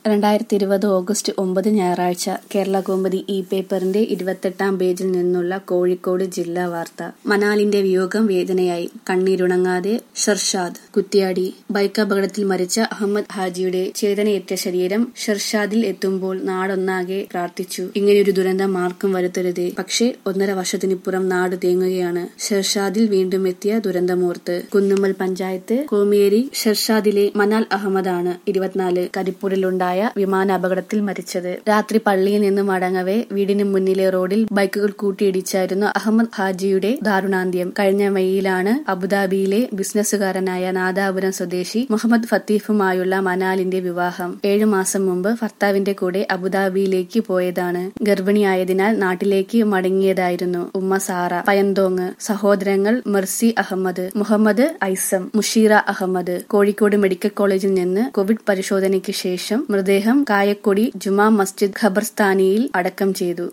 രണ്ടായിരത്തി ഇരുപത് ഓഗസ്റ്റ് ഒമ്പത് ഞായറാഴ്ച കേരള കോമ്പതി ഇ പേപ്പറിന്റെ ഇരുപത്തെട്ടാം പേജിൽ നിന്നുള്ള കോഴിക്കോട് ജില്ലാ വാർത്ത മനാലിന്റെ വിയോഗം വേദനയായി കണ്ണീരുണങ്ങാതെ ഷർഷാദ് കുറ്റ്യാടി ബൈക്ക് അപകടത്തിൽ മരിച്ച അഹമ്മദ് ഹാജിയുടെ ചേതനയേറ്റ ശരീരം ഷർഷാദിൽ എത്തുമ്പോൾ നാടൊന്നാകെ പ്രാർത്ഥിച്ചു ഇങ്ങനെയൊരു ദുരന്തം ആർക്കും വരുത്തരുതേ പക്ഷേ ഒന്നര വർഷത്തിനിപ്പുറം നാട് തേങ്ങുകയാണ് ഷർഷാദിൽ വീണ്ടും എത്തിയ ദുരന്തമോർത്ത് കുന്നുമ്മൽ പഞ്ചായത്ത് കോമിയേരി ഷർഷാദിലെ മനാൽ അഹമ്മദാണ് ഇരുപത്തിനാല് കരിപ്പൂരിലുണ്ടായ വിമാനാപകടത്തിൽ മരിച്ചത് രാത്രി പള്ളിയിൽ നിന്ന് മടങ്ങവെ വീടിന് മുന്നിലെ റോഡിൽ ബൈക്കുകൾ കൂട്ടിയിടിച്ചായിരുന്നു അഹമ്മദ് ഹാജിയുടെ ദാരുണാന്ത്യം കഴിഞ്ഞ മെയ്യിലാണ് അബുദാബിയിലെ ബിസിനസ്സുകാരനായ നാദാപുരം സ്വദേശി മുഹമ്മദ് ഫത്തീഫുമായുള്ള മനാലിന്റെ വിവാഹം ഏഴു മാസം മുമ്പ് ഭർത്താവിന്റെ കൂടെ അബുദാബിയിലേക്ക് പോയതാണ് ഗർഭിണിയായതിനാൽ നാട്ടിലേക്ക് മടങ്ങിയതായിരുന്നു ഉമ്മ സാറ പയന്തോങ് സഹോദരങ്ങൾ മെർസി അഹമ്മദ് മുഹമ്മദ് ഐസം മുഷീറ അഹമ്മദ് കോഴിക്കോട് മെഡിക്കൽ കോളേജിൽ നിന്ന് കോവിഡ് പരിശോധനയ്ക്ക് ശേഷം മൃതദേഹം കായക്കൊടി ജുമാ മസ്ജിദ് ഖബർസ്ഥാനിയിൽ അടക്കം ചെയ്തു